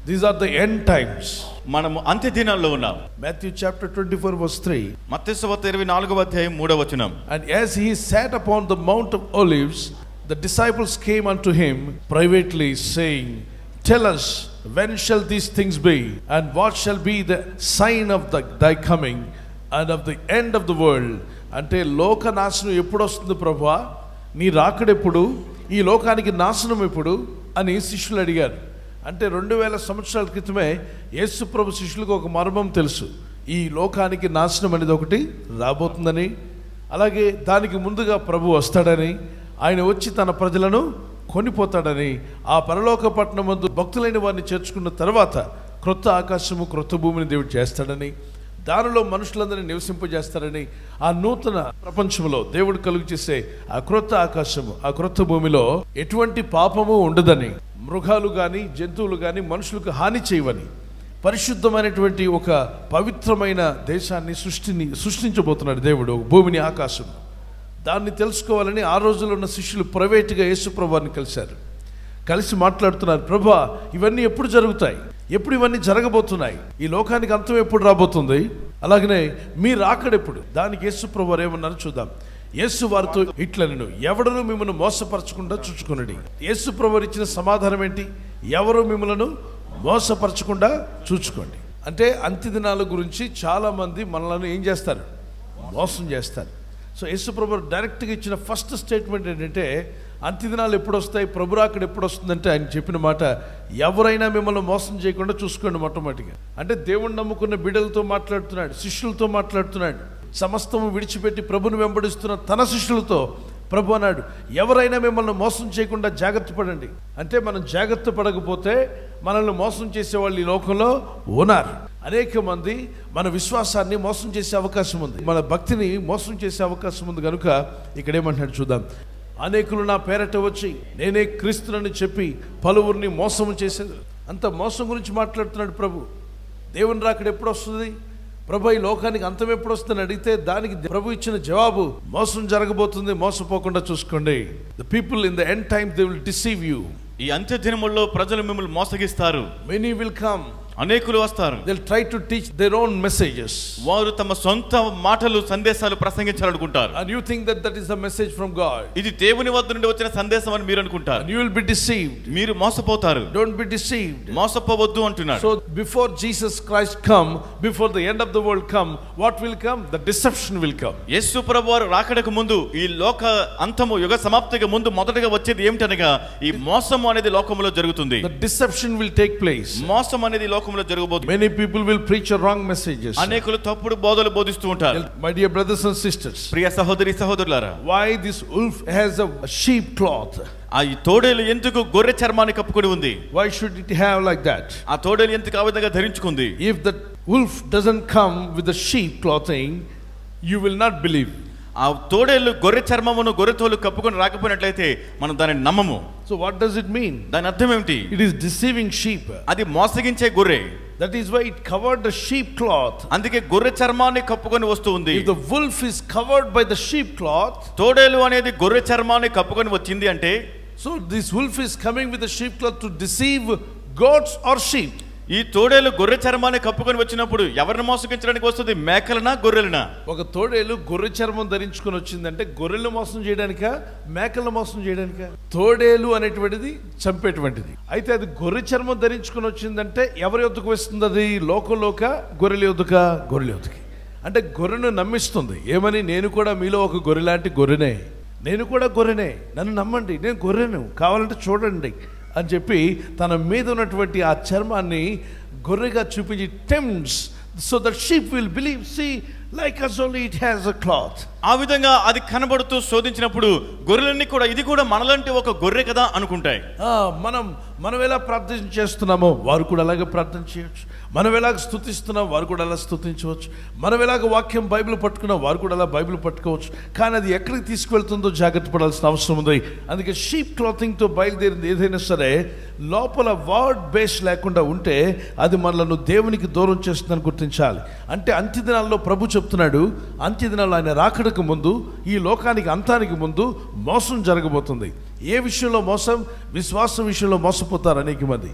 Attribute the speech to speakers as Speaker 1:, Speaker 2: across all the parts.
Speaker 1: These are the end times.
Speaker 2: మనము అంత్య దినాల్లో ఉన్నాం
Speaker 1: Matthew chapter 24, verse 3.
Speaker 2: మత్స్యవత ఇరవై నాలుగవ అధ్యాయం మూడవ వచనం
Speaker 1: And as he sat upon the Mount of Olives, the disciples came unto him privately, saying, Tell us, when shall these things be? And what shall be the sign of the, thy coming and of the end of the world? అంటే లోక నాశనం ఎప్పుడు వస్తుంది ప్రభా నీ రాకడెప్పుడు ఈ లోకానికి నాశనం ఎప్పుడు అని శిష్యులు అడిగారు అంటే రెండు వేల సంవత్సరాల క్రితమే యేసు ప్రభు శిష్యులకు ఒక మర్మం తెలుసు ఈ లోకానికి నాశనం అనేది ఒకటి రాబోతుందని అలాగే దానికి ముందుగా ప్రభు వస్తాడని ఆయన వచ్చి తన ప్రజలను కొనిపోతాడని ఆ పరలోక పట్టణం ముందు భక్తులైన వారిని చేర్చుకున్న తర్వాత క్రొత్త ఆకాశము క్రొత్త భూమిని దేవుడు చేస్తాడని దానిలో మనుషులందరినీ నివసింపజేస్తారని ఆ నూతన ప్రపంచంలో దేవుడు కలుగు చేసే ఆ క్రొత్త ఆకాశము ఆ క్రొత్త భూమిలో ఎటువంటి పాపము ఉండదని మృగాలు కానీ జంతువులు కానీ మనుషులకు హాని చేయవని పరిశుద్ధమైనటువంటి ఒక పవిత్రమైన దేశాన్ని సృష్టిని సృష్టించబోతున్నాడు దేవుడు భూమిని ఆకాశం దాన్ని తెలుసుకోవాలని ఆ రోజుల్లో ఉన్న శిష్యులు ప్రైవేట్గా యేసు ప్రభువారిని కలిశారు కలిసి మాట్లాడుతున్నారు ప్రభా ఇవన్నీ ఎప్పుడు జరుగుతాయి ఎప్పుడు ఇవన్నీ జరగబోతున్నాయి ఈ లోకానికి అంతం ఎప్పుడు రాబోతుంది అలాగనే మీ రాకడెప్పుడు దానికి యేసు ప్రభు వారు ఏమన్నారు చూద్దాం యేసు వారితో ఇట్లనను ఎవడను మిమ్మల్ని మోసపరచకుండా చూచుకునడి యేసు ప్రభు వారు ఇచ్చిన సమాధానం ఏంటి ఎవరు మిమ్మలను మోసపరచకుండా చూచుకోండి అంటే అంత్య దినాల గురించి చాలామంది మనలను ఏం చేస్తారు మోసం చేస్తారు సో యేసు ప్రభు డైరెక్ట్గా ఇచ్చిన ఫస్ట్ స్టేట్మెంట్ ఏంటంటే అంత్యదినాలు ఎప్పుడు వస్తాయి ప్రభురాకడ ఎప్పుడు వస్తుందంటే ఆయన చెప్పిన మాట ఎవరైనా మిమ్మల్ని మోసం చేయకుండా చూసుకోండి మొట్టమొదటిగా అంటే దేవుణ్ణి నమ్ముకున్న బిడ్డలతో మాట్లాడుతున్నాడు శిష్యులతో మాట్లాడుతున్నాడు సమస్తము విడిచిపెట్టి ప్రభుని వెంబడిస్తున్న తన శిష్యులతో ప్రభు అన్నాడు ఎవరైనా మిమ్మల్ని మోసం చేయకుండా జాగ్రత్త పడండి అంటే మనం జాగ్రత్త పడకపోతే మనల్ని మోసం చేసేవాళ్ళు ఈ లోకంలో ఉన్నారు అనేక మంది మన విశ్వాసాన్ని మోసం చేసే అవకాశం ఉంది మన భక్తిని మోసం చేసే అవకాశం ఉంది కనుక ఇక్కడ ఏమంటున్నాడు చూద్దాం అనేకులు నా పేరట వచ్చి నేనే క్రీస్తునని చెప్పి పలువురిని మోసం చేసేది అంత మోసం గురించి మాట్లాడుతున్నాడు ప్రభు దేవుని రాకడ ఎప్పుడు వస్తుంది ప్రభు ఈ లోకానికి అంతం ఎప్పుడు వస్తుందని అడిగితే దానికి ప్రభు ఇచ్చిన జవాబు మోసం జరగబోతుంది మోసపోకుండా చూసుకోండి the people in the end time they will deceive you
Speaker 2: ఈ అంత్య దినముల్లో ప్రజలు మిమ్మల్ని మోసగిస్తారు
Speaker 1: మెనీ విల్ కమ్
Speaker 2: అనేకులు వస్తారు
Speaker 1: they try to teach their own messages
Speaker 2: వారు తమ సొంత మాటలు సందేశాలు ప్రసంగించాలనుకుంటారు
Speaker 1: and you think that that is the message from God
Speaker 2: ఇది దేవుని వద్ద నుండి వచ్చిన సందేశం అని మీరు అనుకుంటారు
Speaker 1: and you will be deceived
Speaker 2: మీరు మోసపోతారు
Speaker 1: డోంట్ బి డిసీవ్డ్
Speaker 2: మోసపోవద్దు అంటున్నాడు
Speaker 1: So before Jesus Christ come, before the end of the world come, what will come? The deception will come.
Speaker 2: యేసు ప్రభు వారు రాకడకు ముందు ఈ లోక అంతము యుగ సమాప్తికి ముందు మొదటగా వచ్చేది ఏమిటనగా ఈ మోసము అనేది లోకములో జరుగుతుంది
Speaker 1: The deception will take place.
Speaker 2: మోసం అనేది లోకంలో జరగబోతుంది
Speaker 1: Many people will preach a wrong messages.
Speaker 2: అనేకులు తప్పుడు బోధలు బోధిస్తూ ఉంటారు
Speaker 1: My dear brothers and sisters,
Speaker 2: ప్రియ సహోదరి సహోదరులారా
Speaker 1: why this wolf has a sheep cloth?
Speaker 2: ఆ ఈ తోడేలు ఎందుకు గొర్రె చర్మాన్ని కప్పుకొని ఉంది
Speaker 1: Why should it have like that?
Speaker 2: ఆ తోడేలు ఎందుకు ఆ విధంగా ధరించుకుంది
Speaker 1: If the wolf doesn't come with the sheep clothing, you will not believe.
Speaker 2: ఆ తోడేలు గొర్రె చర్మమును గొర్రె తోలు కప్పుకొని రాకపోయినట్లయితే మనం దానిని నమ్మము
Speaker 1: So what does it mean?
Speaker 2: దాని అర్థం ఏమిటి
Speaker 1: It is deceiving sheep.
Speaker 2: అది మోసగించే గొర్రె
Speaker 1: That is why it covered the sheep cloth.
Speaker 2: అందుకే గొర్రె చర్మాన్ని కప్పుకొని వస్తూ ఉంది
Speaker 1: If the wolf is covered by the sheep cloth,
Speaker 2: తోడేలు అనేది గొర్రె చర్మాన్ని కప్పుకొని వచ్చింది అంటే
Speaker 1: so this wolf is coming with the sheep cloth to deceive goats or sheep.
Speaker 2: ఈ తోడేలు గొర్రె చర్మాన్ని కప్పుకొని వచ్చినప్పుడు ఎవరిని మోసగించడానికి వస్తుంది మేకలనా గొర్రెలనా
Speaker 1: ఒక తోడేలు గొర్రె చర్మం ధరించుకొని వచ్చిందంటే గొర్రెలు మోసం చేయడానిక మేకలను మోసం చేయడానిక తోడేలు అనేటువంటిది చంపేటువంటిది అయితే అది గొర్రె చర్మం ధరించుకొని వచ్చిందంటే ఎవరి యొద్దకు వస్తుంది అది లోకంలోక గొర్రెల యొద్దక గొర్రెల యొద్దకి అంటే గొర్రెను నమ్మిస్తుంది ఏమని నేను కూడా మీలో ఒక గొర్రె లాంటి గొర్రెనే నేను కూడా గొర్రెనే నన్ను నమ్మండి నేను గొర్రెను కావాలంటే చూడండి అని చెప్పి తన మీద ఉన్నటువంటి ఆ చర్మాన్ని గొర్రెగా చూపించి them so that sheep will believe see like us only it has a cloth
Speaker 2: ఆ విధంగా అది కనబడుతూ శోధించినప్పుడు గొర్రెలన్నీ కూడా ఇది కూడా మనలాంటి ఒక గొర్రె కదా అనుకుంటాయి
Speaker 1: మనం మనం ఎలా ప్రార్థన చేస్తున్నామో వారు కూడా అలాగే ప్రార్థన చేయొచ్చు మనం ఎలాగ స్థుతిస్తున్నాం వారు కూడా అలా స్థుతించవచ్చు మనం ఎలాగ వాక్యం బైబిల్ పట్టుకున్నాం వారు కూడా అలా బైబిల్ పట్టుకోవచ్చు కానీ అది ఎక్కడికి తీసుకువెళ్తుందో జాగ్రత్త పడాల్సిన అవసరం ఉంది అందుకే షీప్ క్లాతింగ్తో బయలుదేరింది ఏదైనా సరే లోపల వర్డ్ బేస్ లేకుండా ఉంటే అది మనలను దేవునికి దూరం చేస్తుందని గుర్తించాలి అంటే అంత్యదినాల్లో ప్రభు చెప్తున్నాడు అంత్యదినాల్లో ఆయన రాకడకు ముందు ఈ లోకానికి అంతానికి ముందు మోసం జరగబోతుంది ఏ విషయంలో మోసం విశ్వాసం విషయంలో మోసపోతారు అనేక మంది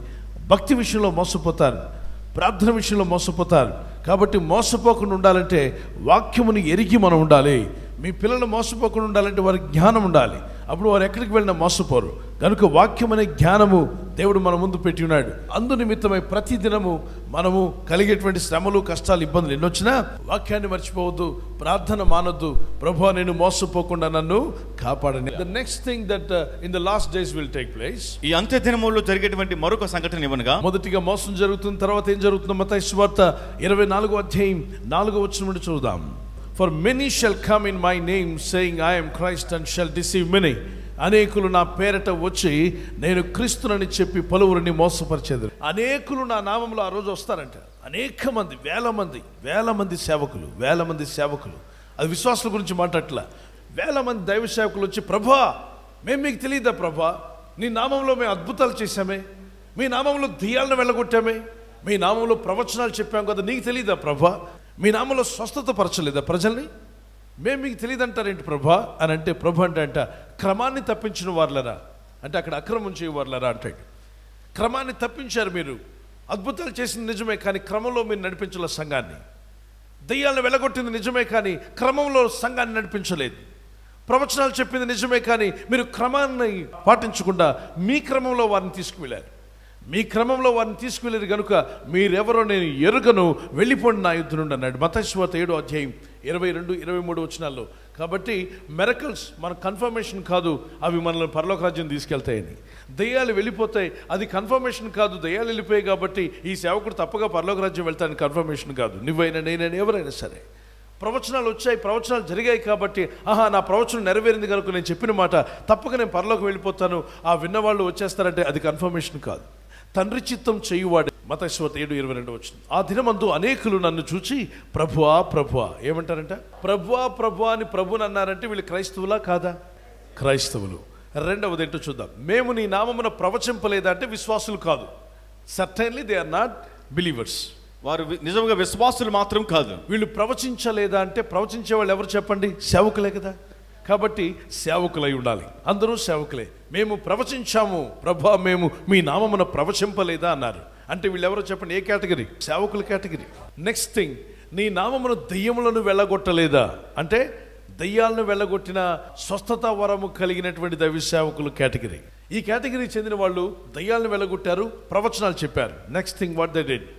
Speaker 1: భక్తి విషయంలో మోసపోతారు ప్రార్థన విషయంలో మోసపోతారు కాబట్టి మోసపోకుండా ఉండాలంటే వాక్యముని ఎరిగి మనం ఉండాలి మీ పిల్లలు మోసపోకుండా ఉండాలంటే వారికి జ్ఞానం ఉండాలి అప్పుడు వారు ఎక్కడికి వెళ్ళినా మోసపోరు కనుక వాక్యం అనే జ్ఞానము దేవుడు మన ముందు పెట్టి ఉన్నాడు అందు నిమిత్తమై ప్రతి దినము మనము కలిగేటువంటి శ్రమలు కష్టాలు ఇబ్బందులు ఎన్నొచ్చినా వాక్యాన్ని మర్చిపోవద్దు ప్రార్థన మానొద్దు ప్రభు నేను మోసపోకుండా నన్ను కాపాడని the next thing that in the last days will take place
Speaker 2: ఈ అంత్య దినముల్లో జరిగేటువంటి మరొక సంఘటన ఇవ్వనగా
Speaker 1: మొదటిగా మోసం జరుగుతున్న తర్వాత ఏం జరుగుతుందో మత వార్త ఇరవై నాలుగో అధ్యాయం నాలుగో వచ్చిన నుండి చూద్దాం for many shall come in my name saying I am Christ and shall deceive many అనేకులు నా పేరట వచ్చి నేను క్రీస్తునని చెప్పి పలువురిని మోసపరిచేది అనేకులు నా నామంలో ఆ రోజు వస్తారంట అనేక మంది వేల మంది వేల మంది సేవకులు వేల మంది సేవకులు అది విశ్వాసుల గురించి మాట్లాడట్లా వేల మంది దైవ సేవకులు వచ్చి ప్రభా మేము మీకు తెలియదా ప్రభా నీ నామంలో మేము అద్భుతాలు చేశామే మీ నామంలో దెయ్యాలను వెళ్ళగొట్టామే మీ నామంలో ప్రవచనాలు చెప్పాం కదా నీకు తెలియదా ప్రభా మీ నామంలో స్వస్థత పరచలేదా ప్రజల్ని మేము మీకు తెలియదంటారేంటి ప్రభా అని అంటే ప్రభు అంటే అంట క్రమాన్ని తప్పించిన వార్లరా అంటే అక్కడ అక్రమం చేయవార్లరా అంటాడు క్రమాన్ని తప్పించారు మీరు అద్భుతాలు చేసిన నిజమే కానీ క్రమంలో మీరు నడిపించాల సంఘాన్ని దెయ్యాలను వెళ్ళగొట్టింది నిజమే కానీ క్రమంలో సంఘాన్ని నడిపించలేదు ప్రవచనాలు చెప్పింది నిజమే కానీ మీరు క్రమాన్ని పాటించకుండా మీ క్రమంలో వారిని తీసుకువెళ్ళారు మీ క్రమంలో వారిని తీసుకువెళ్ళారు కనుక మీరెవరో నేను ఎరుగను వెళ్ళిపోండి నా యుద్ధ నుండి అన్నాడు మతశ్వాత ఏడో అధ్యాయం ఇరవై రెండు ఇరవై మూడు వచనాల్లో కాబట్టి మెరకల్స్ మన కన్ఫర్మేషన్ కాదు అవి మనల్ని పరలోక రాజ్యం తీసుకెళ్తాయని దయ్యాలు వెళ్ళిపోతాయి అది కన్ఫర్మేషన్ కాదు దయ్యాలు వెళ్ళిపోయాయి కాబట్టి ఈ సేవకుడు తప్పగా పరలోక రాజ్యం వెళ్తాను కన్ఫర్మేషన్ కాదు నువ్వైనా నేనైనా ఎవరైనా సరే ప్రవచనాలు వచ్చాయి ప్రవచనాలు జరిగాయి కాబట్టి ఆహా నా ప్రవచనం నెరవేరింది కనుక నేను చెప్పిన మాట తప్పక నేను పరలోకి వెళ్ళిపోతాను ఆ విన్నవాళ్ళు వచ్చేస్తారంటే అది కన్ఫర్మేషన్ కాదు తండ్రి చిత్తం చేయువాడు మతశ్వత ఏడు ఇరవై రెండు వచ్చింది ఆ దినమందు అనేకులు నన్ను చూచి ప్రభువా ప్రభువా ఏమంటారంట ప్రభువా ప్రభువా అని ప్రభుని అన్నారంటే వీళ్ళు క్రైస్తవులా కాదా క్రైస్తవులు రెండవది ఏంటో చూద్దాం మేము నీ నామమున ప్రవచింపలేదా అంటే విశ్వాసులు కాదు certainly they are not believers
Speaker 2: వారు వి- నిజంగా విశ్వాసులు మాత్రం కాదు
Speaker 1: వీళ్ళు ప్రవచించలేదా అంటే ప్రవచించే వాళ్ళు ఎవరు చెప్పండి సేవకులే కదా కాబట్టి సేవకులై ఉండాలి అందరూ సేవకులే మేము ప్రవచించాము ప్రభా మేము మీ నామమున ప్రవచింపలేదా అన్నారు అంటే వీళ్ళెవరో చెప్పండి ఏ కేటగిరీ సేవకుల కేటగిరీ నెక్స్ట్ థింగ్ నీ నామమున దెయ్యములను వెళ్ళగొట్టలేదా అంటే దయ్యాలను వెళ్ళగొట్టిన స్వస్థత వరము కలిగినటువంటి దైవ సేవకులు కేటగిరీ ఈ కేటగిరీ చెందిన వాళ్ళు దయ్యాలను వెళ్ళగొట్టారు ప్రవచనాలు చెప్పారు next thing what they did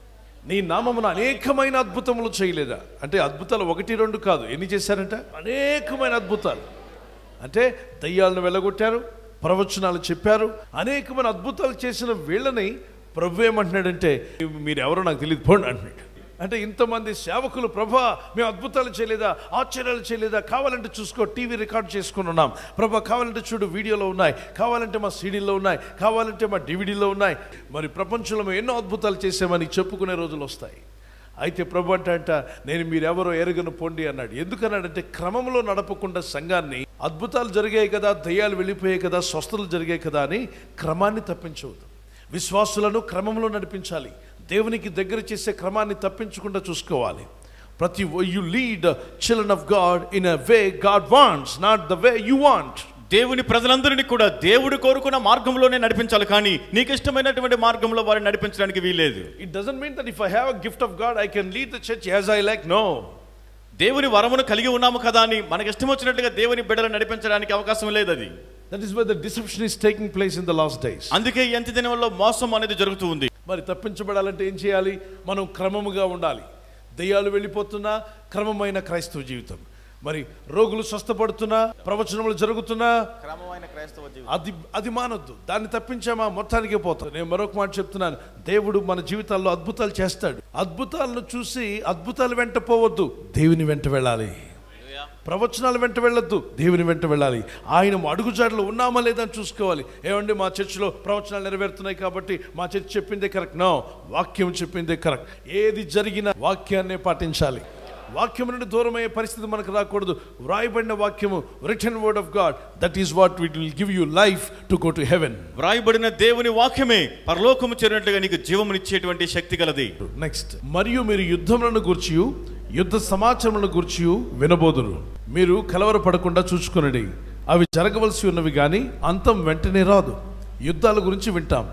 Speaker 1: నీ నామమున అనేకమైన అద్భుతములు చేయలేదా అంటే అద్భుతాలు ఒకటి రెండు కాదు ఎన్ని చేశారంట అనేకమైన అద్భుతాలు అంటే దయ్యాలను వెళ్ళగొట్టారు ప్రవచనాలు చెప్పారు అనేకమైన అద్భుతాలు చేసిన వీళ్ళని ప్రభు ఏమంటున్నాడంటే మీరు ఎవరో నాకు తెలియదు పోండి అంటున్నాడు అంటే ఇంతమంది సేవకులు ప్రభా మేము అద్భుతాలు చేయలేదా ఆశ్చర్యాలు చేయలేదా కావాలంటే చూసుకో టీవీ రికార్డ్ చేసుకుని ఉన్నాం ప్రభా కావాలంటే చూడు వీడియోలో ఉన్నాయి కావాలంటే మా సీడీలో ఉన్నాయి కావాలంటే మా డివిడీలో ఉన్నాయి మరి ప్రపంచంలో మేము ఎన్నో అద్భుతాలు చేసామని చెప్పుకునే రోజులు వస్తాయి అయితే ప్రభు అంటే అంట నేను మీరెవరో ఎరుగను పొండి అన్నాడు ఎందుకన్నాడంటే క్రమంలో నడపకుండా సంఘాన్ని అద్భుతాలు జరిగాయి కదా దయ్యాలు వెళ్ళిపోయాయి కదా స్వస్థతలు జరిగాయి కదా అని క్రమాన్ని తప్పించవద్దు విశ్వాసులను క్రమంలో నడిపించాలి దేవునికి దగ్గర చేసే క్రమాన్ని తప్పించకుండా చూసుకోవాలి ప్రతి you lead children of God in a way God wants not the way you want
Speaker 2: దేవుని ప్రజలందరినీ కూడా దేవుడు కోరుకున్న మార్గంలోనే నడిపించాలి కానీ నీకు ఇష్టమైనటువంటి మార్గంలో వారిని నడిపించడానికి వీలేదు
Speaker 1: it doesn't mean that if I have a gift of God I can lead the church as I like no
Speaker 2: దేవుని వరమును కలిగి ఉన్నాము కదా అని మనకి ఇష్టం వచ్చినట్లుగా దేవుని బిడ్డలను నడిపించడానికి అవకాశం లేదు అది
Speaker 1: that is why the deception is taking place in the last days
Speaker 2: అందుకే ఈ అంత్య దినంలో మోసం అనేది జరుగుతూ ఉంది
Speaker 1: మరి తప్పించబడాలంటే ఏం చేయాలి మనం క్రమముగా ఉండాలి దెయ్యాలు వెళ్ళిపోతున్నా క్రమమైన క్రైస్తవ జీవితం మరి రోగులు స్వస్థపడుతున్నా ప్రవచనములు జరుగుతున్నా
Speaker 2: క్రమమైన క్రైస్తవ
Speaker 1: అది అది మానొద్దు దాన్ని తప్పించామా మొత్తానికే పోతాం నేను మరొక మాట చెప్తున్నాను దేవుడు మన జీవితాల్లో అద్భుతాలు చేస్తాడు అద్భుతాలను చూసి అద్భుతాలు వెంట పోవద్దు దేవుని వెంట వెళ్ళాలి ప్రవచనాలు వెంట వెళ్ళొద్దు దేవుని వెంట వెళ్ళాలి ఆయన అడుగుజాడలో ఉన్నామా లేదా అని చూసుకోవాలి ఏమండి మా చర్చిలో ప్రవచనాలు నెరవేరుతున్నాయి కాబట్టి మా చర్చ్ చెప్పిందే కరెక్ట్ నో వాక్యం చెప్పిందే కరెక్ట్ ఏది జరిగినా వాక్యాన్నే పాటించాలి వాక్యం నుండి దూరమయ్యే పరిస్థితి మనకు రాకూడదు వ్రాయబడిన వాక్యము return word of God that is what it will give you life to go to heaven
Speaker 2: వ్రాయబడిన దేవుని వాక్యమే పరలోకము చేరినట్లుగా నీకు జీవమునిచ్చేటువంటి శక్తి కలది
Speaker 1: నెక్స్ట్ మరియు మీరు యుద్ధములను గూర్చి యుద్ధ సమాచారములను గూర్చి వినబోదురు మీరు కలవరపడకుండా చూసుకునండి అవి జరగవలసి ఉన్నవి కానీ అంతం వెంటనే రాదు యుద్ధాల గురించి వింటాం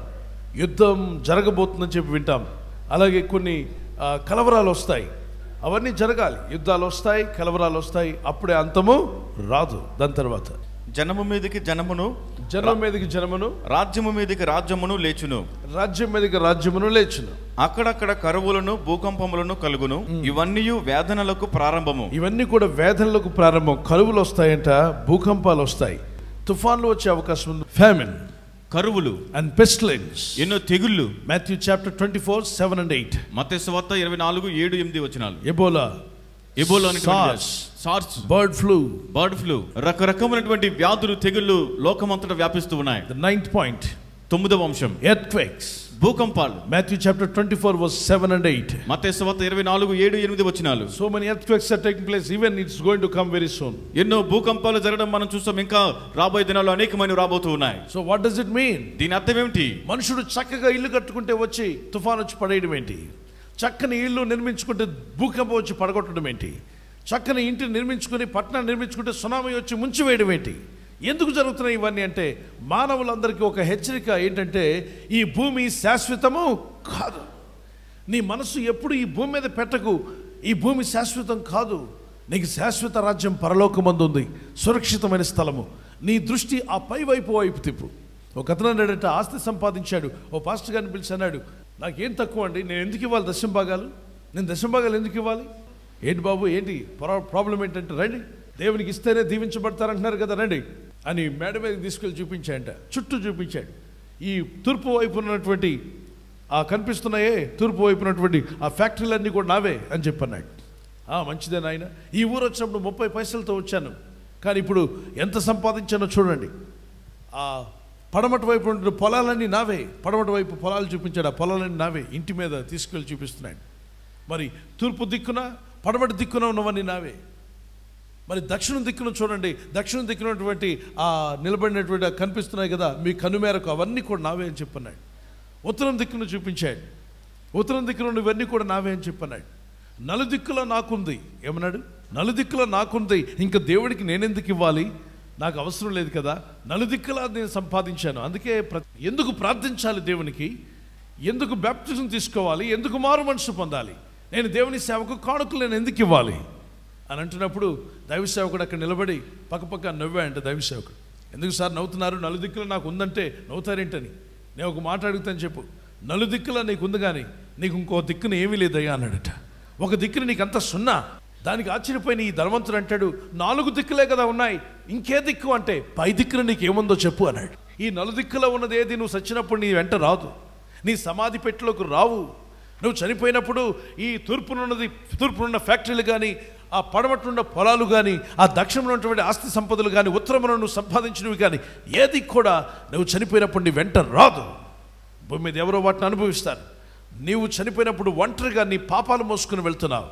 Speaker 1: యుద్ధం జరగబోతుందని చెప్పి వింటాం అలాగే కొన్ని ఆ, కలవరాలు వస్తాయి అవన్నీ జరగాలి యుద్ధాలు వస్తాయి కలవరాలు వస్తాయి అప్పుడే అంతము రాదు దాని తర్వాత
Speaker 2: జనము మీదకి జనమును
Speaker 1: జనం మీదకి జనమును
Speaker 2: రాజ్యము మీదకి రాజ్యమును లేచును
Speaker 1: రాజ్యం మీదకి రాజ్యమును లేచును
Speaker 2: అక్కడక్కడ కరువులను భూకంపములను కలుగును ఇవన్నీ వేదనలకు ప్రారంభము
Speaker 1: ఇవన్నీ కూడా వేదనలకు ప్రారంభం కరువులు వస్తాయంట భూకంపాలు వస్తాయి తుఫాన్లు వచ్చే అవకాశం ఉంది ఫ్యామిన్
Speaker 2: కరువులు
Speaker 1: అండ్ పెస్టిలెన్స్
Speaker 2: ఎన్నో తెగుళ్ళు
Speaker 1: Matthew chapter twenty four seven and eight
Speaker 2: మత్స్య వార్త ఇరవై నాలుగు ఏడు ఎనిమిది వచ్చినాలు
Speaker 1: Ebola
Speaker 2: Ebola
Speaker 1: SARS.
Speaker 2: SARS
Speaker 1: bird flu
Speaker 2: bird flu రకరకమైనటువంటి వ్యాధులు తెగుళ్ళు లోకమంతటా వ్యాపిస్తూ ఉన్నాయి
Speaker 1: ద నైన్త్ పాయింట్
Speaker 2: తొమ్మిదవ అంశం
Speaker 1: ఎర్త్క్వేక్స్
Speaker 2: భూకంపాలు
Speaker 1: Matthew chapter twenty four verse seven and eight
Speaker 2: మత్స్య వార్త ఇరవై నాలుగు ఏడు ఎనిమిది వచ్చినాలు
Speaker 1: so many earthquakes are taking place even it's going to come very soon
Speaker 2: ఎన్నో భూకంపాలు జరగడం మనం చూస్తాం ఇంకా రాబోయే దినాల్లో అనేకమైన రాబోతూ ఉన్నాయి
Speaker 1: so what does it mean
Speaker 2: దీని అర్థం ఏమిటి
Speaker 1: మనుషుడు చక్కగా ఇల్లు కట్టుకుంటే వచ్చి తుఫాన్ వచ్చి పడేయడం ఏంటి చక్కని ఇల్లు నిర్మించుకుంటే భూకంపం వచ్చి పడగొట్టడం ఏంటి చక్కని ఇంటిని నిర్మించుకుని పట్టణాన్ని నిర్మించుకుంటే సునామీ వచ్చి ముంచివేయడం ఏంటి ఎందుకు జరుగుతున్నాయి ఇవన్నీ అంటే మానవులందరికీ ఒక హెచ్చరిక ఏంటంటే ఈ భూమి శాశ్వతము కాదు నీ మనసు ఎప్పుడు ఈ భూమి మీద పెట్టకు ఈ భూమి శాశ్వతం కాదు నీకు శాశ్వత రాజ్యం పరలోకమందు ఉంది సురక్షితమైన స్థలము నీ దృష్టి ఆ పై వైపు వైపు తిప్పు ఒక అతను అన్నాడంటే ఆస్తి సంపాదించాడు ఓ పాస్టర్ గారిని పిలిచి అన్నాడు నాకేం తక్కువ అండి నేను ఎందుకు ఇవ్వాలి దశం భాగాలు నేను దశం భాగాలు ఎందుకు ఇవ్వాలి ఏంటి బాబు ఏంటి ప్రా- ప్రాబ్లం ఏంటంటే రండి దేవునికి ఇస్తేనే దీవించబడతారంటున్నారు కదా రండి అని మేడ మీద తీసుకెళ్ళి చూపించాడంట చుట్టూ చూపించాడు ఈ తూర్పు వైపు ఉన్నటువంటి ఆ కనిపిస్తున్నాయే తూర్పు వైపు ఉన్నటువంటి ఆ ఫ్యాక్టరీలన్నీ కూడా నావే అని చెప్పన్నాడు ఆ మంచిదే నాయన ఈ ఊరు వచ్చినప్పుడు ముప్పై పైసలతో వచ్చాను కానీ ఇప్పుడు ఎంత సంపాదించానో చూడండి ఆ పడమటి వైపు ఉంటున్న పొలాలన్నీ నావే పడమటి వైపు పొలాలు చూపించాడు ఆ పొలాలన్నీ నావే ఇంటి మీద తీసుకెళ్ళి చూపిస్తున్నాడు మరి తూర్పు దిక్కున పడమటి దిక్కున ఉన్నవన్నీ నావే మరి దక్షిణం దిక్కున చూడండి దక్షిణం దిక్కునటువంటి ఆ నిలబడినటువంటి ఆ కనిపిస్తున్నాయి కదా మీ కనుమేరకు అవన్నీ కూడా నావే అని చెప్పన్నాడు ఉత్తరం దిక్కును చూపించాడు ఉత్తరం దిక్కున ఇవన్నీ కూడా నావే అని చెప్పన్నాడు నలుదిక్కులో నాకుంది ఏమన్నాడు నలుదిక్కులో నాకుంది ఇంకా దేవుడికి నేనెందుకు ఇవ్వాలి నాకు అవసరం లేదు కదా నలుదిక్కులా నేను సంపాదించాను అందుకే ప్ర- ఎందుకు ప్రార్థించాలి దేవునికి ఎందుకు బ్యాప్టిజం తీసుకోవాలి ఎందుకు మారు మనసు పొందాలి నేను దేవుని సేవకు కానుకలు నేను ఎందుకు ఇవ్వాలి అని అంటున్నప్పుడు దైవ సేవకుడు అక్కడ నిలబడి పక్కపక్క నవ్వాయంట దైవ సేవకుడు ఎందుకు సార్ నవ్వుతున్నారు నలుదిక్కులు నాకు ఉందంటే నవ్వుతారేంటని నేను ఒక మాట అడుగుతాను చెప్పు నలుదిక్కులో నీకు ఉంది కానీ నీకు ఇంకో దిక్కున ఏమీ లేదయ్యా అన్నాడట ఒక దిక్కున నీకు అంత సున్నా దానికి ఆశ్చర్యపోయిన ఈ ధనవంతుడు అంటాడు నాలుగు దిక్కులే కదా ఉన్నాయి ఇంకే దిక్కు అంటే పై దిక్కున నీకు ఏముందో చెప్పు అన్నాడు ఈ నలుదిక్కులో ఉన్నది ఏది నువ్వు సచ్చినప్పుడు నీ వెంట రాదు నీ సమాధి పెట్టెలోకి రావు నువ్వు చనిపోయినప్పుడు ఈ తూర్పునున్నది తూర్పునున్న ఫ్యాక్టరీలు కానీ ఆ పడమటున్న పొలాలు కానీ ఆ దక్షిణంలో ఉన్నటువంటి ఆస్తి సంపదలు కానీ ఉత్తరమున నువ్వు సంపాదించినవి కానీ ఏది కూడా నువ్వు చనిపోయినప్పుడు నీ వెంట రాదు భూమి మీద ఎవరో వాటిని అనుభవిస్తారు నీవు చనిపోయినప్పుడు ఒంటరిగా నీ పాపాలు మోసుకుని వెళ్తున్నావు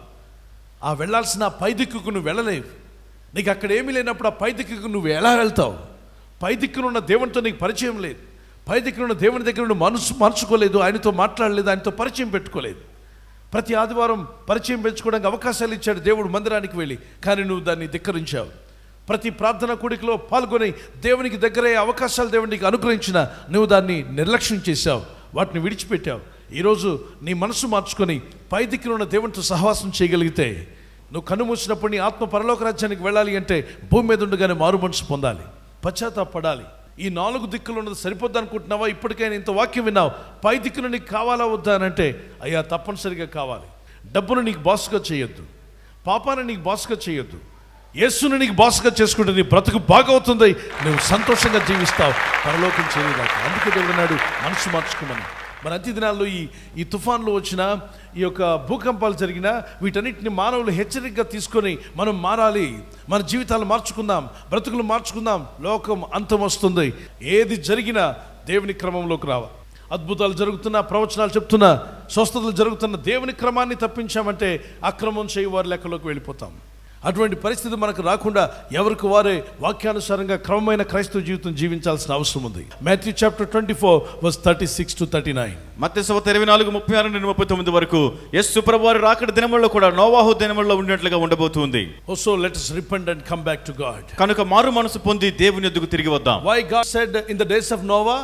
Speaker 1: ఆ వెళ్ళాల్సిన ఆ పై దిక్కుకు నువ్వు వెళ్ళలేవు నీకు అక్కడ ఏమీ లేనప్పుడు ఆ పై దిక్కుకు నువ్వు ఎలా వెళ్తావు పై దిక్కునున్న దేవునితో నీకు పరిచయం లేదు పై దిక్కునున్న దేవుని దగ్గర నువ్వు మనసు మార్చుకోలేదు ఆయనతో మాట్లాడలేదు ఆయనతో పరిచయం పెట్టుకోలేదు ప్రతి ఆదివారం పరిచయం పెంచుకోవడానికి అవకాశాలు ఇచ్చాడు దేవుడు మందిరానికి వెళ్ళి కానీ నువ్వు దాన్ని ధిక్కరించావు ప్రతి ప్రార్థన కూడికలో పాల్గొని దేవునికి దగ్గరే అవకాశాలు దేవుడు నీకు అనుగ్రహించిన నువ్వు దాన్ని నిర్లక్ష్యం చేశావు వాటిని విడిచిపెట్టావు ఈరోజు నీ మనసు మార్చుకొని పై దిక్కున ఉన్న దేవునితో సహవాసం చేయగలిగితే నువ్వు కన్ను మూసినప్పుడు నీ ఆత్మ పరలోక రాజ్యానికి వెళ్ళాలి అంటే భూమి మీద ఉండగానే మారు మనసు పొందాలి పశ్చాత్తాపడాలి ఈ నాలుగు దిక్కులు ఉన్నది సరిపోద్ది అనుకుంటున్నావా ఇప్పటికైనా ఇంత వాక్యం విన్నావు పై దిక్కున నీకు కావాలా వద్దా అని అంటే అయ్యా తప్పనిసరిగా కావాలి డబ్బును నీకు బాస్గా చేయొద్దు పాపాన్ని నీకు బాస్గా చేయొద్దు యేసుని నీకు బాస్గా చేసుకుంటే నీ బ్రతుకు బాగవుతుంది నువ్వు సంతోషంగా జీవిస్తావు పరలోకం చేయలేదాక అందుకే దేవుడు అన్నాడు మనసు మార్చుకోమని మన అతి దినాల్లో ఈ ఈ తుఫాన్లు వచ్చిన ఈ యొక్క భూకంపాలు జరిగినా వీటన్నిటిని మానవులు హెచ్చరికగా తీసుకొని మనం మారాలి మన జీవితాలు మార్చుకుందాం బ్రతుకులు మార్చుకుందాం లోకం అంతం వస్తుంది ఏది జరిగినా దేవుని క్రమంలోకి రావాలి అద్భుతాలు జరుగుతున్నా ప్రవచనాలు చెప్తున్నా స్వస్థతలు జరుగుతున్న దేవుని క్రమాన్ని తప్పించామంటే అక్రమం చేయి వారి లెక్కలోకి వెళ్ళిపోతాం అటువంటి పరిస్థితి మనకు రాకుండా ఎవరికి వారే వాక్యానుసారంగా క్రమమైన క్రైస్తవ జీవితం జీవించాల్సిన అవసరం ఉంది Matthew chapter twenty four verse thirty six to thirty nine
Speaker 2: మత్స్యవత ఇరవై నాలుగు ముప్పై ఆరు నుండి ముప్పై తొమ్మిది వరకు యస్సు ప్రభు వారి రాకడ దినముల్లో కూడా నోవాహు దినముల్లో ఉన్నట్లుగా ఉండబోతుంది
Speaker 1: so let us repent and come back to God.
Speaker 2: కనుక మారు మనసు పొంది దేవుని ఎద్దుకు తిరిగి వద్దాం
Speaker 1: Why God said in the days of Noah,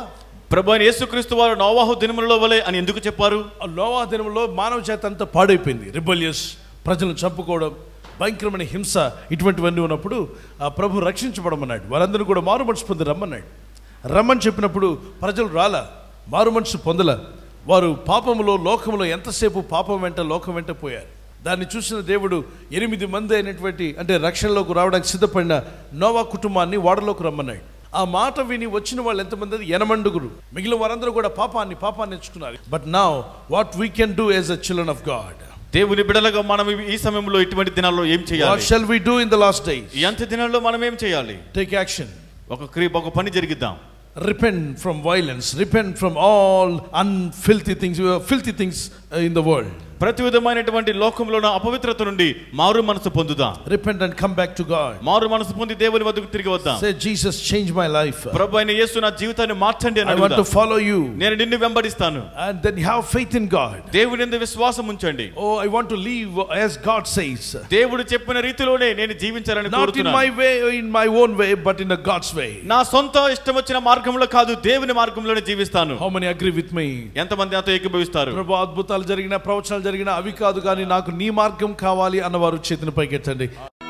Speaker 2: ప్రభు అయిన యేసుక్రీస్తు వారు నోవాహు దినములలో వలె అని ఎందుకు చెప్పారు
Speaker 1: ఆ నోవా దినంలో మానవ చేత అంతా పాడైపోయింది రిబలియస్ ప్రజలను చంపుకోవడం భయంకరమైన హింస ఇటువంటివన్నీ ఉన్నప్పుడు ఆ ప్రభు రక్షించబడమన్నాడు వారందరూ కూడా మారు మనసు పొంది రమ్మన్నాడు రమ్మని చెప్పినప్పుడు ప్రజలు రాలా మారు మనసు పొందల వారు పాపములో లోకములో ఎంతసేపు పాపం వెంట లోకం వెంట పోయారు దాన్ని చూసిన దేవుడు ఎనిమిది మంది అయినటువంటి అంటే రక్షణలోకి రావడానికి సిద్ధపడిన నోవా కుటుంబాన్ని వాడలోకి రమ్మన్నాడు ఆ మాట విని వచ్చిన వాళ్ళు ఎంతమంది ఎనమండుగురు మిగిలిన వారందరూ కూడా పాపాన్ని పాపాన్ని ఎంచుకున్నారు but now what we can do as a children of God
Speaker 2: దేవుని బిడలుగా మనం ఈ సమయంలో ఇటువంటి దినాల్లో ఏం
Speaker 1: వాట్
Speaker 2: చేయాలి
Speaker 1: shall we do in the last days
Speaker 2: ఈ అంత్య దినాల్లో మనం ఏం చేయాలి
Speaker 1: టేక్ యాక్షన్
Speaker 2: ఒక క్రియ ఒక పని జరిగిద్దాం
Speaker 1: repent from violence repent from all unfilthy things filthy things uh, in the world
Speaker 2: ప్రతి విధమైనటువంటి లోకంలో ఉన్న అపవిత్రత నుండి మారు మనసు పొందుదాం
Speaker 1: repent and come back to god
Speaker 2: మారు మనసు పొంది దేవుని వద్దకు తిరిగి వద్దాం
Speaker 1: say jesus change my life
Speaker 2: ప్రభు అయిన యేసు నా జీవితాన్ని మార్చండి అని
Speaker 1: i want to
Speaker 2: అడుగుదాం.
Speaker 1: follow you
Speaker 2: నేను నిన్ను వెంబడిస్తాను
Speaker 1: and then have faith in god
Speaker 2: దేవుని ఎందు విశ్వాసం ఉంచండి
Speaker 1: oh i want to live as god says
Speaker 2: దేవుడు చెప్పిన రీతిలోనే నేను జీవించాలని
Speaker 1: not in
Speaker 2: కోరుతున్నాను
Speaker 1: my way or in my own way but in a god's way
Speaker 2: నా సొంత ఇష్టం వచ్చిన మార్గంలో కాదు దేవుని మార్గంలోనే జీవిస్తాను
Speaker 1: how many agree with me
Speaker 2: ఎంతమంది నాతో ఏకీభవిస్తారు
Speaker 1: ప్రభు అద్భుతాలు జరిగిన ప్రవచనాలు జరిగిన అవి కాదు కానీ నాకు నీ మార్గం కావాలి అన్నవారు చేతిని పైకెత్తండి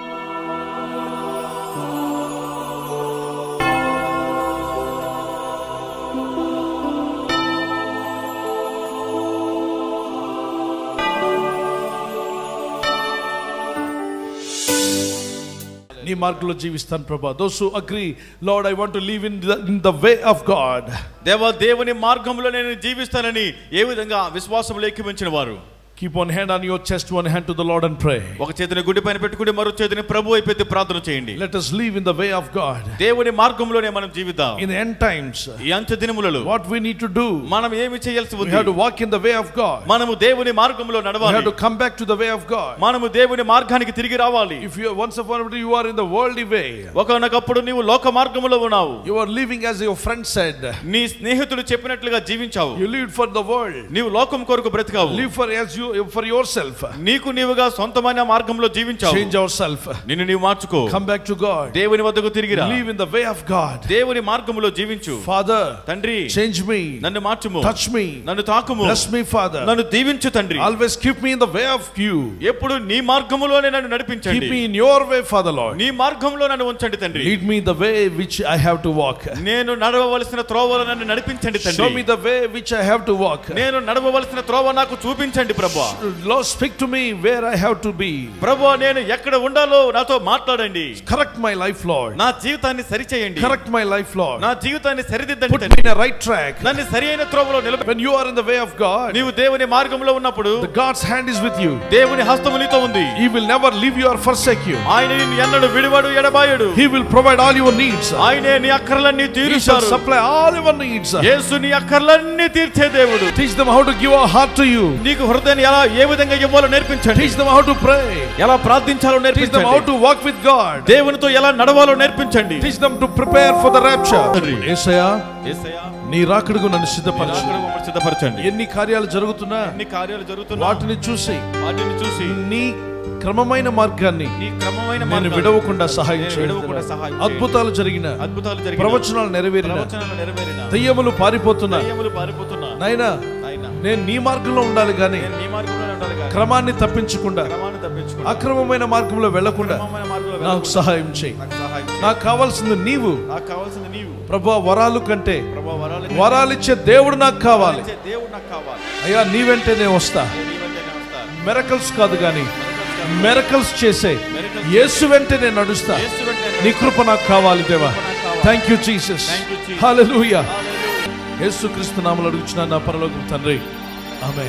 Speaker 1: నీ మార్గంలో జీవిస్తాను ప్రభా those agree Lord I want to live in in the way of God
Speaker 2: దేవ దేవుని మార్గంలో నేను జీవిస్తానని ఏ విధంగా విశ్వాసంలో ఏకీభించిన వారు
Speaker 1: keep one hand on your chest one hand to the Lord and pray
Speaker 2: ఒక చేతిని గుడి పైన పెట్టుకుని మరో చేతిని ప్రభు అయిపోతే ప్రార్థన చేయండి
Speaker 1: let us live in the way of God
Speaker 2: దేవుని మార్గంలోనే మనం జీవిద్దాం
Speaker 1: in the end times
Speaker 2: ఈ అంత్య దినములలో
Speaker 1: what we need to do
Speaker 2: మనం ఏమి చేయాల్సి
Speaker 1: we
Speaker 2: ఉంది
Speaker 1: have to walk in the way of God
Speaker 2: మనము దేవుని మార్గంలో
Speaker 1: we
Speaker 2: నడవాలి
Speaker 1: have to come back to the way of God
Speaker 2: మనము దేవుని మార్గానికి తిరిగి రావాలి
Speaker 1: if you once upon a time you are in the worldly way
Speaker 2: ఒకనొకప్పుడు నీవు లోక మార్గములో ఉన్నావు
Speaker 1: you are living as your friend said
Speaker 2: నీ స్నేహితుడు చెప్పినట్లుగా జీవించావు
Speaker 1: you lived for the world
Speaker 2: నీవు లోకం కొరకు బ్రతికావు
Speaker 1: live for as you for yourself
Speaker 2: నీకు నీవుగా సొంతమైన మార్గంలో జీవించావు
Speaker 1: change ourselves
Speaker 2: నిన్ను నీవు మార్చుకో
Speaker 1: come back to God
Speaker 2: దేవుని వద్దకు తిరిగి రా
Speaker 1: live in the way of God
Speaker 2: దేవుని మార్గములో జీవించు
Speaker 1: father
Speaker 2: తండ్రి
Speaker 1: change me
Speaker 2: నన్ను మార్చుము
Speaker 1: touch me
Speaker 2: నన్ను తాకుము
Speaker 1: bless me father
Speaker 2: నన్ను దీవించు తండ్రి
Speaker 1: always keep me in the way of you
Speaker 2: ఎప్పుడు నీ మార్గములోనే నన్ను
Speaker 1: keep
Speaker 2: నడిపించండి
Speaker 1: me in your way father lord
Speaker 2: నీ మార్గంలో నన్ను ఉంచండి తండ్రి
Speaker 1: Lead me in the way which I have to walk.
Speaker 2: నేను నడవవలసిన త్రోవలో నన్ను నడిపించండి
Speaker 1: Show me
Speaker 2: తండ్రి
Speaker 1: the way which I have to walk.
Speaker 2: నేను నడవవలసిన త్రోవ నాకు చూపించండి ప్రభు
Speaker 1: Lord, speak to me where I have to be.
Speaker 2: ప్రభు నేను ఎక్కడ ఉండాలో నాతో మాట్లాడండి
Speaker 1: Correct my life, Lord.
Speaker 2: నా జీవితాన్ని సరిచేయండి
Speaker 1: Correct my life, Lord.
Speaker 2: నా జీవితాన్ని సరిదిద్దండి
Speaker 1: Put me
Speaker 2: తండ్రి
Speaker 1: in a right track.
Speaker 2: నన్ను సరి అయిన త్రోవలో నిలబె
Speaker 1: When you are in the way of God,
Speaker 2: నీవు దేవుని మార్గంలో ఉన్నప్పుడు
Speaker 1: the God's hand is with you.
Speaker 2: దేవుని హస్తము నీతో ఉంది
Speaker 1: He will never leave you or forsake you.
Speaker 2: ఆయన నిన్ను ఎన్నడు విడివాడు ఎడబాయుడు
Speaker 1: He will provide all your needs.
Speaker 2: ఆయనే నీ అక్కర్లన్నీ
Speaker 1: He shall
Speaker 2: తీరుస్తారు
Speaker 1: supply all your needs.
Speaker 2: యేసు నీ అక్కర్లన్నీ తీర్చే దేవుడు
Speaker 1: Teach them how to give a heart to you.
Speaker 2: నీకు హృదయాన్ని ఎలా ఏ విధంగా ఇవ్వాలో నేర్పించండి
Speaker 1: Teach them how to pray.
Speaker 2: ఎలా ప్రార్థించాలో
Speaker 1: Teach them how
Speaker 2: నేర్పించండి
Speaker 1: to walk with God.
Speaker 2: దేవునితో ఎలా నడవాలో నేర్పించండి
Speaker 1: Teach them to prepare for the rapture. ఏసయ్యా
Speaker 2: యేసయ్యా,
Speaker 1: నీ రాకడకు నన్ను
Speaker 2: నీ
Speaker 1: సిద్ధపరచు
Speaker 2: రాకడ మమ్మల్ని సిద్ధపరచండి
Speaker 1: ఎన్ని కార్యాలు జరుగుతున్నా
Speaker 2: ఎన్ని కార్యాలు జరుగుతున్నా
Speaker 1: వాటిని చూసి
Speaker 2: వాటిని చూసి
Speaker 1: నీ క్రమమైన మార్గాన్ని
Speaker 2: నీ క్రమమైన
Speaker 1: నేను
Speaker 2: మార్గాన్ని
Speaker 1: విడవకుండా సహాయం
Speaker 2: నేను
Speaker 1: చేయండి.
Speaker 2: విడవకుండా సహాయం చేయండి.
Speaker 1: అద్భుతాలు జరిగిన
Speaker 2: అద్భుతాలు జరిగిన
Speaker 1: ప్రవచనాలు నెరవేరిన
Speaker 2: ప్రవచనాలు నెరవేరిన
Speaker 1: దయ్యములు పారిపోతున్నా
Speaker 2: దయ్యములు పారిపోతున్నా
Speaker 1: నాయనా
Speaker 2: నాయనా,
Speaker 1: నేను నీ మార్గంలో ఉండాలి కానీ
Speaker 2: నేను నీ మార్గంలో ఉండాలి కానీ
Speaker 1: క్రమాన్ని తప్పించకుండా
Speaker 2: క్రమాన్ని తప్పించుకుని
Speaker 1: అక్రమమైన మార్గంలో వెళ్లకుండా
Speaker 2: క్రమమైన మార్గంలో
Speaker 1: నాకు
Speaker 2: వెళ్ళకుండా
Speaker 1: సహాయం చేయి
Speaker 2: నాకు సహాయం చేయి.
Speaker 1: నాకు కావాల్సింది నీవు
Speaker 2: నాకు కావాల్సింది నీవు
Speaker 1: ప్రభా వరాలు కంటే
Speaker 2: ప్రభా వరాలు
Speaker 1: వరాలిచ్చే దేవుడు నాకు కావాలి
Speaker 2: ఇచ్చే దేవుడు నాకు కావాలి
Speaker 1: అయ్యా నీ వెంటే నేను వస్తా
Speaker 2: నేను నీ వెంటనే వస్తాను.
Speaker 1: మెరకల్స్ కాదు కానీ మెరకల్స్ చేసే యేసు వెంటే నేను నడుస్తా
Speaker 2: యేసు వెంటనే
Speaker 1: నీ కృప నాకు కావాలి దేవా
Speaker 2: నాకు కావాలి.
Speaker 1: Thank you Jesus
Speaker 2: Thank you, Jesus.
Speaker 1: హల్లెలూయా
Speaker 2: హల్లెలూయా.
Speaker 1: యేసు క్రీస్తు నామలు అడుగుచున్నా నా పరలోకం తండ్రి ఆమె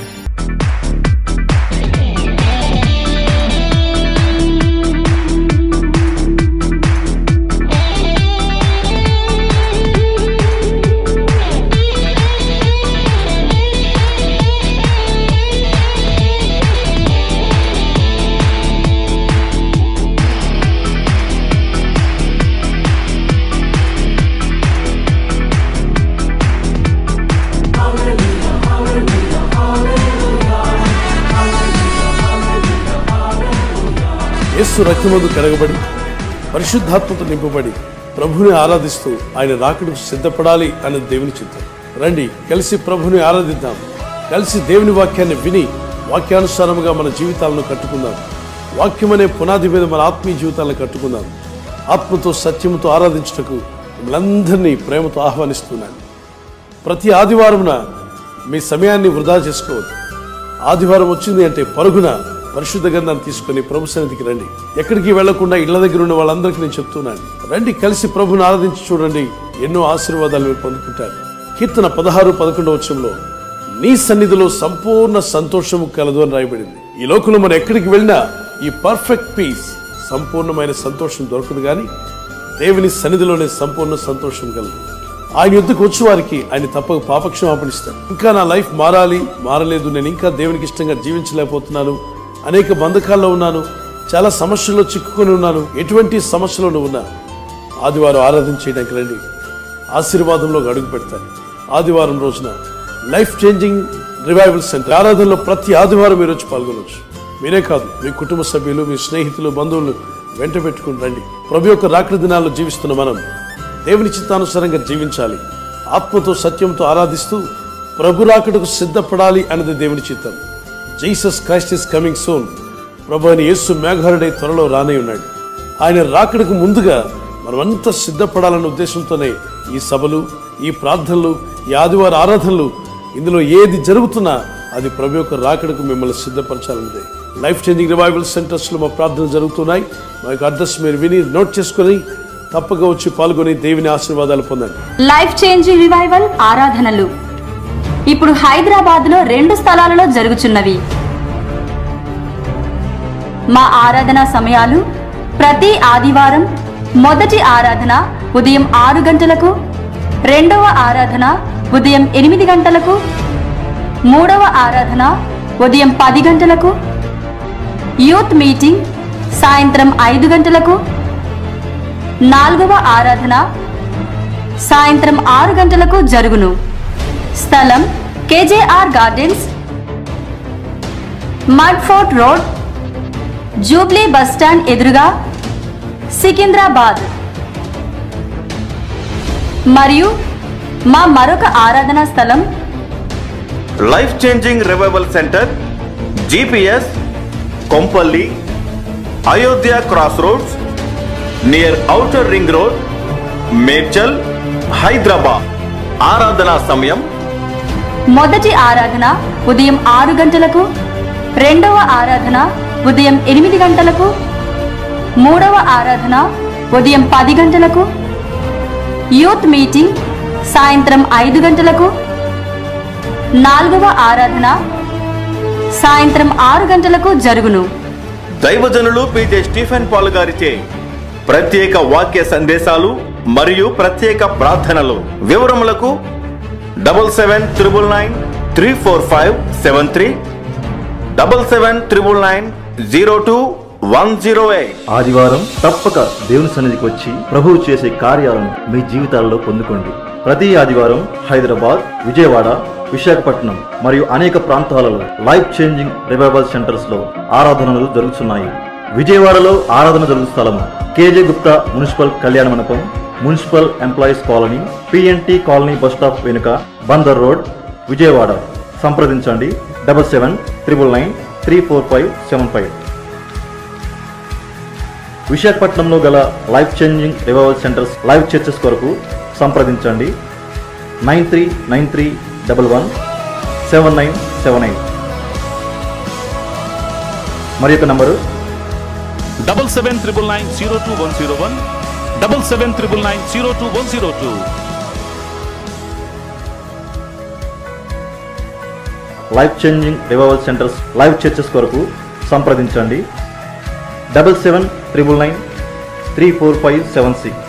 Speaker 1: యేసు రక్తమందు కడగబడి పరిశుద్ధాత్మతో నింపబడి ప్రభుని ఆరాధిస్తూ ఆయన రాకడు సిద్ధపడాలి అని దేవుని చిత్తం రండి కలిసి ప్రభుని ఆరాధిద్దాం కలిసి దేవుని వాక్యాన్ని విని వాక్యానుసారముగా మన జీవితాలను కట్టుకుందాం వాక్యం అనే పునాది మీద మన ఆత్మీయ జీవితాలను కట్టుకుందాం ఆత్మతో సత్యముతో ఆరాధించుటకు మిమ్మల్ందరినీ ప్రేమతో ఆహ్వానిస్తున్నాను ప్రతి ఆదివారమున మీ సమయాన్ని వృధా చేసుకోవద్దు ఆదివారం వచ్చింది అంటే పరుగున పరిశుద్ధ గ్రంథాన్ని తీసుకొని ప్రభు సన్నిధికి రండి ఎక్కడికి వెళ్లకుండా ఇళ్ల దగ్గర ఉన్న వాళ్ళందరికీ నేను చెప్తున్నాను రండి కలిసి ప్రభుని ఆరాధించి చూడండి ఎన్నో ఆశీర్వాదాలు మీరు పొందుకుంటారు కీర్తన పదహారు పదకొండవ వచ్చంలో నీ సన్నిధిలో సంపూర్ణ సంతోషము కలదు అని రాయబడింది ఈ లోకంలో మనం ఎక్కడికి వెళ్ళినా ఈ పర్ఫెక్ట్ పీస్ సంపూర్ణమైన సంతోషం దొరకదు కానీ దేవుని సన్నిధిలోనే సంపూర్ణ సంతోషం కలదు ఆయన యుద్ధకు వచ్చి వారికి ఆయన తప్పక పాపక్షమాపణ ఇస్తాడు ఇంకా నా లైఫ్ మారాలి మారలేదు నేను ఇంకా దేవునికి ఇష్టంగా జీవించలేకపోతున్నాను అనేక బంధకాల్లో ఉన్నాను చాలా సమస్యల్లో చిక్కుకొని ఉన్నాను ఎటువంటి సమస్యలో నువ్వు ఉన్నా ఆదివారం ఆరాధన చేయడానికి రండి ఆశీర్వాదంలో అడుగు పెడతారు ఆదివారం రోజున లైఫ్ చేంజింగ్ రివైవల్ సెంటర్ ఆరాధనలో ప్రతి ఆదివారం మీరు వచ్చి పాల్గొనవచ్చు మీరే కాదు మీ కుటుంబ సభ్యులు మీ స్నేహితులు బంధువులు వెంట పెట్టుకుని రండి ప్రభు యొక్క రాకడి దినాల్లో జీవిస్తున్న మనం దేవుని చిత్తానుసారంగా జీవించాలి ఆత్మతో సత్యంతో ఆరాధిస్తూ ప్రభు రాకడకు సిద్ధపడాలి అన్నది దేవుని చిత్తం Jesus Christ is coming soon ప్రభు అని యేసు మేఘారుడై త్వరలో రానే ఉన్నాడు ఆయన రాకడకు ముందుగా మనమంతా సిద్ధపడాలన్న ఉద్దేశంతోనే ఈ సభలు ఈ ప్రార్థనలు ఈ ఆదివార ఆరాధనలు ఇందులో ఏది జరుగుతున్నా అది ప్రభు యొక్క రాకడకు మిమ్మల్ని సిద్ధపరచాలన్నదే లైఫ్ చేంజింగ్ రివైవల్ సెంటర్స్లో మా ప్రార్థనలు జరుగుతున్నాయి మా యొక్క అడ్రస్ మీరు విని నోట్ చేసుకొని తప్పక వచ్చి పాల్గొని దేవుని ఆశీర్వాదాలు పొందండి
Speaker 3: లైఫ్ చేంజింగ్ రివైవల్ ఆరాధనలు ఇప్పుడు హైదరాబాద్ లో రెండు స్థలాలలో జరుగుచున్నవి మా ఆరాధన సమయాలు ప్రతి ఆదివారం మొదటి ఆరాధన ఉదయం ఆరు గంటలకు రెండవ ఆరాధన ఉదయం ఎనిమిది గంటలకు మూడవ ఆరాధన ఉదయం పది గంటలకు యూత్ మీటింగ్ సాయంత్రం ఐదు గంటలకు నాలుగవ ఆరాధన సాయంత్రం ఆరు గంటలకు జరుగును స్థలం KJR gardens Mudfort road jubilee bus stand ఎదురుగా సికింద్రాబాద్ మరియు మా మరొక ఆరాధనా స్థలం
Speaker 2: life changing revival centre GPS Kompally Ayodhya cross roads near outer ring road Medchal Hyderabad ఆరాధనా సమయం
Speaker 3: మొదటి ఆరాధన ఉదయం ఆరు గంటలకు రెండవ ఆరాధన ఉదయం ఎనిమిది గంటలకు మూడవ ఆరాధన ఉదయం పది గంటలకు యూత్ మీటింగ్ సాయంత్రం ఐదు గంటలకు నాలుగవ ఆరాధన సాయంత్రం ఆరు గంటలకు జరుగును
Speaker 2: దైవజనులు పిజే స్టీఫెన్ పాల్ గారిచే ప్రత్యేక వాక్య సందేశాలు మరియు ప్రత్యేక ప్రార్థనలు వివరములకు double seven triple nine three four five seven three double seven triple nine zero two one zero eight
Speaker 4: ఆదివారం తప్పక దేవుని సన్నిధికి వచ్చి ప్రభువు చేసే కార్యాలను మీ జీవితాల్లో పొందుకోండి ప్రతి ఆదివారం హైదరాబాద్ విజయవాడ విశాఖపట్నం మరియు అనేక ప్రాంతాలలో లైఫ్ చేంజింగ్ రివైవల్ సెంటర్స్ లో ఆరాధనలు జరుగుతున్నాయి విజయవాడలో ఆరాధన జరుగు స్థలము కేజే గుప్తా మున్సిపల్ కళ్యాణ మండపం municipal employees colony PNT colony bus stop వెనుక బందర్ రోడ్ విజయవాడ సంప్రదించండి double seven triple nine three four five seven five విశాఖపట్నంలో గల life changing revival centres live churches కొరకు సంప్రదించండి nine three nine three double one seven nine seven eight మరి యొక్క number
Speaker 5: double seven triple nine zero two one zero one double seven triple nine zero two one zero two
Speaker 4: life changing revival centres live churches కొరకు సంప్రదించండి double seven triple nine three four five seven six